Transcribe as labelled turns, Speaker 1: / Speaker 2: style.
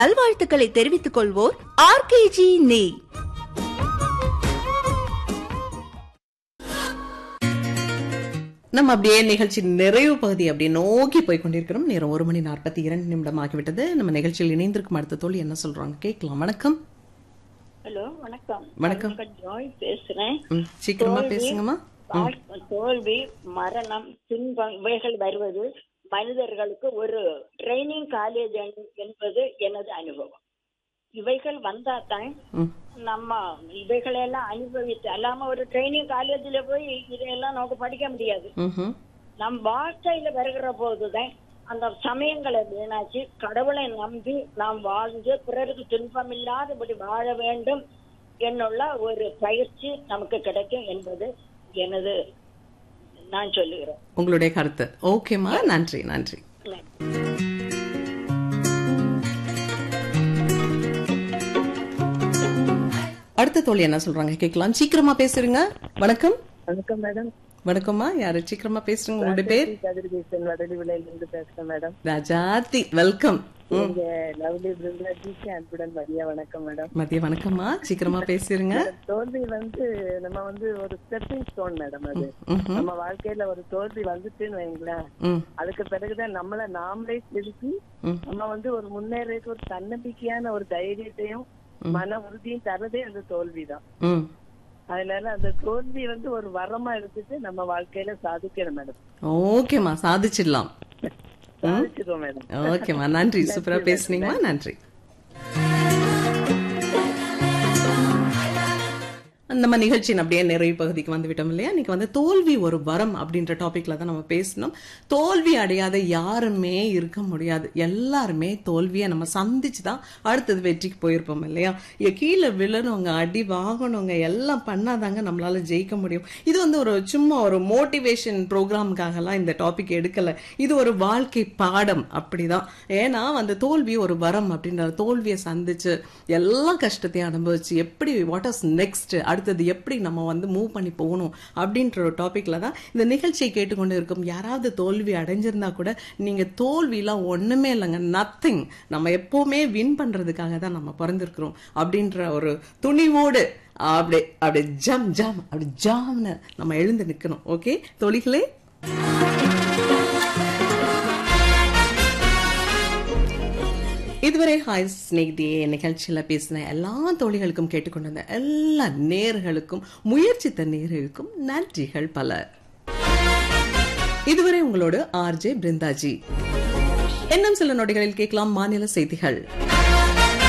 Speaker 1: நல்வாழ்த்துக்களை தெரிவித்துக் கொள்வோர் ஆர்கேஜி நெய்
Speaker 2: நம்ம அப்படியே நிகழ்ச்சி நிறைவு பகுதி அப்படியே நோக்கி போய் கொண்டிருக்கிறோம் நேரம் ஒரு மணி நாற்பத்தி இரண்டு நிமிடம் ஆகிவிட்டது நம்ம நிகழ்ச்சியில் இணைந்திருக்கும் அடுத்த தோழி என்ன சொல்றாங்க கேட்கலாம் வணக்கம்
Speaker 3: ஹலோ வணக்கம்
Speaker 2: வணக்கம்.
Speaker 3: நான் ஜாய் பேசுறேன்
Speaker 2: ம், சீக்கிரமா
Speaker 3: தோல்வி,
Speaker 2: பேசுங்கம்மா
Speaker 3: வாழ்- தோல்வி மரணம் துன்பம் இவைகள் வருவது மனிதர்களுக்கு ஒரு ட்ரைனிங் காலேஜ் என்பது எனது அனுபவம் இவைகள் வந்தாதான்
Speaker 2: ம்,
Speaker 3: நம்ம இவைகளெல்லாம் அனுபவித்து அல்லாம ஒரு ட்ரைனிங் காலேஜ்ல போய் இதையெல்லாம் நமக்கு படிக்க முடியாது
Speaker 2: ம்ஹும்.
Speaker 3: நம் வாழ்க்கையில வருகிற போதுதான் அந்த சமயங்களை வீணாச்சு கடவுளை நம்பி நாம் வாழ்ந்து பிறருக்கு துன்பம் இல்லாதபடி வாழ வேண்டும் என்னுள்ள ஒரு பயிற்சி நமக்கு கிடைக்கும் என்பது எனது நான் சொல்லுகிறேன்
Speaker 2: உங்களுடைய கருத்து ஓகேம்மா நன்றி நன்றி அடுத்த தோழி என்ன சொல்றாங்க கேட்கலாம் சீக்கிரமா பேசுறீங்க வணக்கம்
Speaker 4: வணக்கம் மேடம்
Speaker 2: வணக்கம்மா யாரு சீக்கிரமா பேசுறீங்க உங்களுடைய பேர்
Speaker 4: கதிர்கேசன் வடலி விலையில இருந்து பேசுறேன் மேடம்
Speaker 2: ராஜாத்தி வெல்கம் ம்.
Speaker 4: நீங்க லவ்லி பிருந்தாஜிக்கு அன்புடன் மதிய வணக்கம் மேடம்
Speaker 2: மதிய வணக்கம்மா சீக்கிரமா பேசிருங்க
Speaker 4: தோல்வி வந்து நம்ம வந்து ஒரு ஸ்டெப்பிங் ஸ்டோன் மேடம் அது
Speaker 2: ம்ஹும்.
Speaker 4: நம்ம வாழ்க்கையில ஒரு தோல்வி வந்துச்சுன்னு வைங்களேன்
Speaker 2: ம்,
Speaker 4: அதுக்கு பிறகுதான் நம்மள நாமளே செலுத்தி
Speaker 2: ம்.
Speaker 4: நம்ம வந்து ஒரு முன்னேறதுக்கு ஒரு தன்னம்பிக்கையான ஒரு தைரியத்தையும் மன உறுதியும் தரதே அந்த தோல்விதான்
Speaker 2: ம்.
Speaker 4: அதனால அந்த தோல்வி வந்து ஒரு வரமா எடுத்துட்டு நம்ம வாழ்க்கையில சாதிக்கணும் மேடம்
Speaker 2: ஓகேம்மா சாதிச்சிடலாம்
Speaker 4: சாதிச்சிருவோம் மேடம்
Speaker 2: ஓகேம்மா நன்றி சூப்பரா பேசுனீங்கம்மா நன்றி நம்ம நிகழ்ச்சியின் அப்படியே நிறைவு பகுதிக்கு வந்து விட்டோம் இல்லையா இன்னைக்கு வந்து தோல்வி ஒரு வரம் அப்படின்ற டாபிக்ல தான் நம்ம பேசணும் தோல்வி அடையாத யாருமே இருக்க முடியாது எல்லாருமே தோல்வியை நம்ம சந்திச்சு தான் அடுத்தது வெற்றிக்கு போயிருப்போம் இல்லையா இங்க கீழே விழணுங்க அடி வாங்கணுங்க எல்லாம் பண்ணாதாங்க நம்மளால ஜெயிக்க முடியும் இது வந்து ஒரு சும்மா ஒரு மோட்டிவேஷன் ப்ரோக்ராமுக்காகலாம் இந்த டாபிக் எடுக்கல இது ஒரு வாழ்க்கை பாடம் அப்படிதான் ஏன்னா அந்த தோல்வி ஒரு வரம் அப்படின்ற தோல்வியை சந்திச்சு எல்லா கஷ்டத்தையும் அனுபவிச்சு எப்படி வாட் இஸ் நெக்ஸ்ட் அடுத்தது எப்படி நம்ம வந்து மூவ் பண்ணி போகணும் அப்படின்ற ஒரு டாபிக்ல தான் இந்த நிகழ்ச்சியை கேட்டுக்கொண்டு இருக்கும் யாராவது தோல்வி அடைஞ்சிருந்தா கூட நீங்க தோல்விலாம் ஒண்ணுமே இல்லைங்க நத்திங் நம்ம எப்பவுமே வின் பண்றதுக்காக தான் நம்ம பிறந்திருக்கிறோம் அப்படின்ற ஒரு துணிவோடு அப்படியே அப்படியே ஜம் ஜம் அப்படி ஜாம்னு நம்ம எழுந்து நிக்கணும் ஓகே தொழிகளே இதுவரை ஹாய் ஸ்நேகிதியே நிகழ்ச்சியில பேசின எல்லா தோழிகளுக்கும் கேட்டுக்கொண்டிருந்த எல்லா நேர்களுக்கும் முயற்சித்த நேர்களுக்கும் நன்றிகள் பல இதுவரை உங்களோடு ஆர்ஜே பிருந்தாஜி இன்னும் சில நொடிகளில் கேட்கலாம் மாநில செய்திகள்